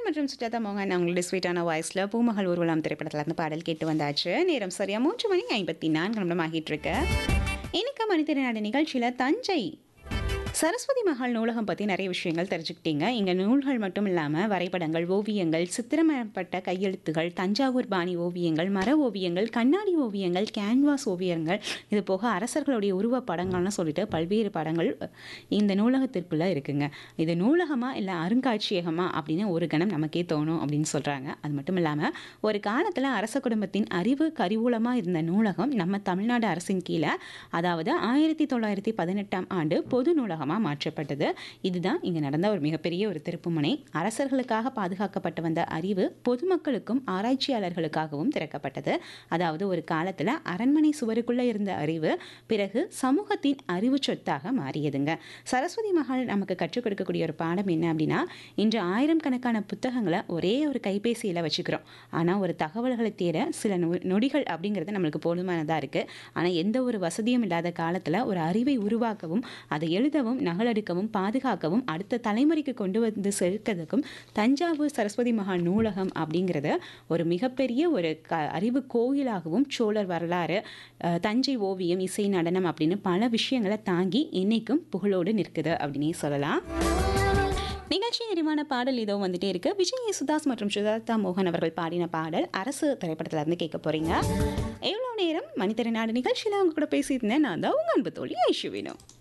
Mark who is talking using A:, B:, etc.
A: மற்றும் சுஜாதா மோகன் அவங்களுடைய ஸ்வீட்டான வாய்ஸில் பூமகள் ஊர்வலம் திரைப்படத்துல இருந்து பாடல் கேட்டு வந்தாச்சு நேரம் சரியா மூன்று மணி ஐம்பத்தி நான்கு நிமிடம் ஆகிட்டு இருக்கு இன்னைக்கு மனிதர் நாடு நிகழ்ச்சியில் தஞ்சை சரஸ்வதி மஹால் நூலகம் பற்றி நிறைய விஷயங்கள் தெரிஞ்சுக்கிட்டீங்க இங்கே நூல்கள் மட்டும் இல்லாமல் வரைபடங்கள் ஓவியங்கள் சித்திரமயப்பட்ட கையெழுத்துகள் தஞ்சாவூர் பாணி ஓவியங்கள் மர ஓவியங்கள் கண்ணாடி ஓவியங்கள் கேன்வாஸ் ஓவியங்கள் இது போக அரசர்களுடைய உருவ படங்கள்னு சொல்லிட்டு பல்வேறு படங்கள் இந்த நூலகத்திற்குள்ளே இருக்குங்க இது நூலகமா இல்லை அருங்காட்சியகமா அப்படின்னு ஒரு கணம் நமக்கே தோணும் அப்படின்னு சொல்கிறாங்க அது மட்டும் இல்லாமல் ஒரு காலத்தில் அரச குடும்பத்தின் அறிவு கருவூலமாக இருந்த நூலகம் நம்ம தமிழ்நாடு அரசின் கீழே அதாவது ஆயிரத்தி தொள்ளாயிரத்தி பதினெட்டாம் ஆண்டு பொது நூலகமாக மாற்றப்பட்டது இதுதான் இங்கே நடந்த ஒரு மிகப்பெரிய ஒரு திருப்புமுனை அரசர்களுக்காக பாதுகாக்கப்பட்டு வந்த அறிவு பொதுமக்களுக்கும் ஆராய்ச்சியாளர்களுக்காகவும் திறக்கப்பட்டது அதாவது ஒரு காலத்தில் அரண்மனை சுவருக்குள்ளே இருந்த அறிவு பிறகு சமூகத்தின் அறிவு சொத்தாக மாறியதுங்க சரஸ்வதி மஹால் நமக்கு கற்றுக் கொடுக்கக்கூடிய ஒரு பாடம் என்ன அப்படின்னா இன்று ஆயிரம் கணக்கான புத்தகங்களை ஒரே ஒரு கைபேசியில் வச்சுக்கிறோம் ஆனால் ஒரு தகவல்களை தேட சில நொ- நொடிகள் அப்படிங்கிறது நம்மளுக்கு போதுமானதாக இருக்குது ஆனால் எந்த ஒரு வசதியும் இல்லாத காலத்தில் ஒரு அறிவை உருவாக்கவும் அதை எழுதவும் நகலெடுக்கவும் பாதுகாக்கவும் அடுத்த தலைமுறைக்கு கொண்டு வந்து சேர்க்கிறதுக்கும் தஞ்சாவூர் சரஸ்வதி மஹால் நூலகம் அப்படிங்கிறது ஒரு மிகப்பெரிய ஒரு க அறிவு கோயிலாகவும் சோழர் வரலாறு அஹ், தஞ்சை ஓவியம் இசை நடனம் அப்படின்னு பல விஷயங்களை தாங்கி இன்னைக்கும் புகழோடு நிற்குது அப்படின்னே சொல்லலாம் நிகழ்ச்சி நிறைவான பாடல் இதோ வந்துட்டே இருக்கு விஜய் யேசுதாஸ் மற்றும் சுஜாதா மோகன் அவர்கள் பாடின பாடல் அரசு திரைப்படத்துல இருந்து கேட்க போறீங்க எவ்வளோ நேரம் மனிதர நாடு நிகழ்ச்சியில் அவங்க கூட பேசியிருந்தேன் நான் தான் உங்க அன்பு தோழி ஐஷுவினோ